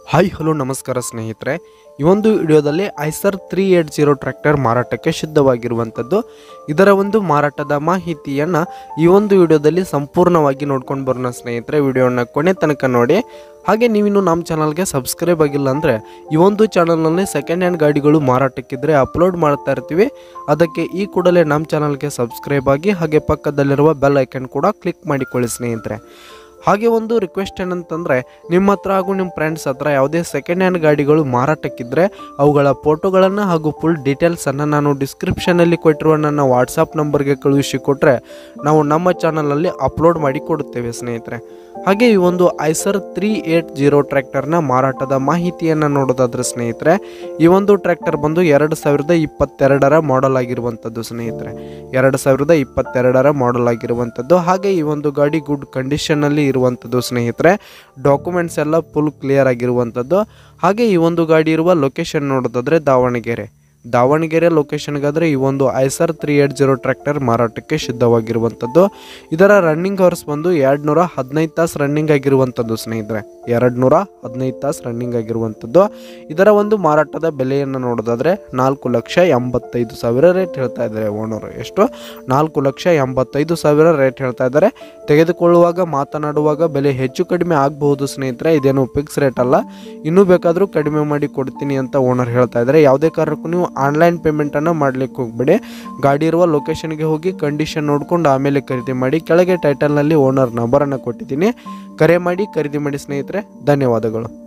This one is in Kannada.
ಹಾಯ್ ಹಲೋ ನಮಸ್ಕಾರ ಸ್ನೇಹಿತರೆ ಈ ಒಂದು ವಿಡಿಯೋದಲ್ಲಿ Eicher three eight zero tractor ಮಾರಾಟಕ್ಕೆ ಸಿದ್ಧವಾಗಿರುವಂಥದ್ದು ಇದರ ಒಂದು ಮಾರಾಟದ ಮಾಹಿತಿಯನ್ನು ಈ ಒಂದು ವಿಡಿಯೋದಲ್ಲಿ ಸಂಪೂರ್ಣವಾಗಿ ನೋಡ್ಕೊಂಡು ಬರೋಣ ಸ್ನೇಹಿತರೆ ವಿಡಿಯೋನ ಕೊನೆ ತನಕ ನೋಡಿ ಹಾಗೆ ನೀವಿನ್ನು ನಮ್ಮ ಚಾನಲ್ಗೆ ಸಬ್ಸ್ಕ್ರೈಬ್ ಆಗಿಲ್ಲ ಅಂದರೆ ಈ ಒಂದು ಚಾನಲ್ನಲ್ಲಿ ಸೆಕೆಂಡ್ ಹ್ಯಾಂಡ್ ಗಾಡಿಗಳು ಮಾರಾಟಕ್ಕಿದ್ರೆ ಅಪ್ಲೋಡ್ ಮಾಡ್ತಾ ಇರ್ತೀವಿ ಅದಕ್ಕೆ ಈ ಕೂಡಲೇ ನಮ್ಮ ಚಾನಲ್ಗೆ ಸಬ್ಸ್ಕ್ರೈಬ್ ಆಗಿ ಹಾಗೆ ಪಕ್ಕದಲ್ಲಿರುವ ಬೆಲ್ ಐಕನ್ ಕೂಡ ಕ್ಲಿಕ್ ಮಾಡಿಕೊಳ್ಳಿ ಸ್ನೇಹಿತರೆ ಹಾಗೆ ಒಂದು ರಿಕ್ವೆಸ್ಟ್ ಏನಂತಂದರೆ ನಿಮ್ಮ ಹತ್ರ ಹಾಗೂ ನಿಮ್ಮ ಫ್ರೆಂಡ್ಸ್ ಹತ್ರ ಯಾವುದೇ ಸೆಕೆಂಡ್ ಹ್ಯಾಂಡ್ ಗಾಡಿಗಳು ಮಾರಾಟಕ್ಕಿದ್ರೆ ಅವುಗಳ ಫೋಟೋಗಳನ್ನು ಹಾಗೂ ಫುಲ್ ಡೀಟೇಲ್ಸನ್ನು ನಾನು ಡಿಸ್ಕ್ರಿಪ್ಷನಲ್ಲಿ ಕೊಟ್ಟಿರುವ ನನ್ನ ವಾಟ್ಸಪ್ ನಂಬರ್ಗೆ ಕಳುಹಿಸಿ ಕೊಟ್ಟರೆ ನಾವು ನಮ್ಮ ಚಾನಲಲ್ಲಿ ಅಪ್ಲೋಡ್ ಮಾಡಿ ಕೊಡುತ್ತೇವೆ ಸ್ನೇಹಿತರೆ ಹಾಗೆ ಈ ಒಂದು ಐಸರ್ ತ್ರೀ ಏಟ್ ಜೀರೋ ಟ್ರ್ಯಾಕ್ಟರ್ನ ಮಾರಾಟದ ಮಾಹಿತಿಯನ್ನು ನೋಡೋದಾದ್ರೆ ಸ್ನೇಹಿತರೆ ಈ ಒಂದು ಟ್ರ್ಯಾಕ್ಟರ್ ಬಂದು ಎರಡು ಸಾವಿರದ ಇಪ್ಪತ್ತೆರಡರ ಮಾಡೆಲ್ ಆಗಿರುವಂಥದ್ದು ಸ್ನೇಹಿತರೆ ಎರಡು ಸಾವಿರದ ಇಪ್ಪತ್ತೆರಡರ ಮಾಡೆಲ್ ಆಗಿರುವಂಥದ್ದು ಹಾಗೆ ಈ ಒಂದು ಗಾಡಿ ಗುಡ್ ಕಂಡೀಷನಲ್ಲಿ ಇರುವಂಥದ್ದು ಸ್ನೇಹಿತರೆ ಡಾಕ್ಯುಮೆಂಟ್ಸ್ ಎಲ್ಲ ಫುಲ್ ಕ್ಲಿಯರ್ ಆಗಿರುವಂಥದ್ದು ಹಾಗೆ ಈ ಒಂದು ಗಾಡಿ ಇರುವ ಲೊಕೇಶನ್ ನೋಡೋದಾದ್ರೆ ದಾವಣಗೆರೆ ದಾವಣಗೆರೆ ಲೊಕೇಶನ್ಗಾದರೆ ಈ ಒಂದು Eicher three eight zero tractor ಮಾರಾಟಕ್ಕೆ ಸಿದ್ಧವಾಗಿರುವಂಥದ್ದು ಇದರ ರನ್ನಿಂಗ್ ಅವರ್ಸ್ ಬಂದು ಎರಡು ನೂರ ಹದಿನೈದು ತಾಸು ರನ್ನಿಂಗ್ ಆಗಿರುವಂಥದ್ದು ಸ್ನೇಹಿತರೆ ಎರಡು ನೂರ ಹದಿನೈದು ತಾಸು ರನ್ನಿಂಗ್ ಆಗಿರುವಂಥದ್ದು ಇದರ ಒಂದು ಮಾರಾಟದ ಬೆಲೆಯನ್ನು ನೋಡೋದಾದ್ರೆ ನಾಲ್ಕು ಲಕ್ಷ ಎಂಬತ್ತೈದು ಸಾವಿರ ರೇಟ್ ಹೇಳ್ತಾ ಇದ್ದಾರೆ ಓನರು ಎಷ್ಟು ನಾಲ್ಕು ಲಕ್ಷ ಎಂಬತ್ತೈದು ಸಾವಿರ ರೇಟ್ ಹೇಳ್ತಾ ಇದ್ದಾರೆ ತೆಗೆದುಕೊಳ್ಳುವಾಗ ಮಾತನಾಡುವಾಗ ಬೆಲೆ ಹೆಚ್ಚು ಕಡಿಮೆ ಆಗಬಹುದು ಸ್ನೇಹಿತರೆ ಇದೇನು ಫಿಕ್ಸ್ ರೇಟ್ ಅಲ್ಲ ಇನ್ನೂ ಬೇಕಾದರೂ ಕಡಿಮೆ ಮಾಡಿ ಕೊಡ್ತೀನಿ ಅಂತ ಓನರ್ ಹೇಳ್ತಾ ಇದ್ದಾರೆ ಯಾವುದೇ ಕಾರಣಕ್ಕೂ ನೀವು ಆನ್ಲೈನ್ ಪೇಮೆಂಟನ್ನು ಮಾಡ್ಲಿಕ್ಕೆ ಹೋಗ್ಬೇಡಿ ಗಾಡಿ ಇರುವ ಲೊಕೇಶನ್ಗೆ ಹೋಗಿ ಕಂಡೀಷನ್ ನೋಡ್ಕೊಂಡು ಆಮೇಲೆ ಖರೀದಿ ಮಾಡಿ ಕೆಳಗೆ ಟೈಟಲ್ನಲ್ಲಿ ಓನರ್ ನಂಬರನ್ನು ಕೊಟ್ಟಿದ್ದೀನಿ ಕರೆ ಮಾಡಿ ಖರೀದಿ ಮಾಡಿ ಸ್ನೇಹಿತರೆ ಧನ್ಯವಾದಗಳು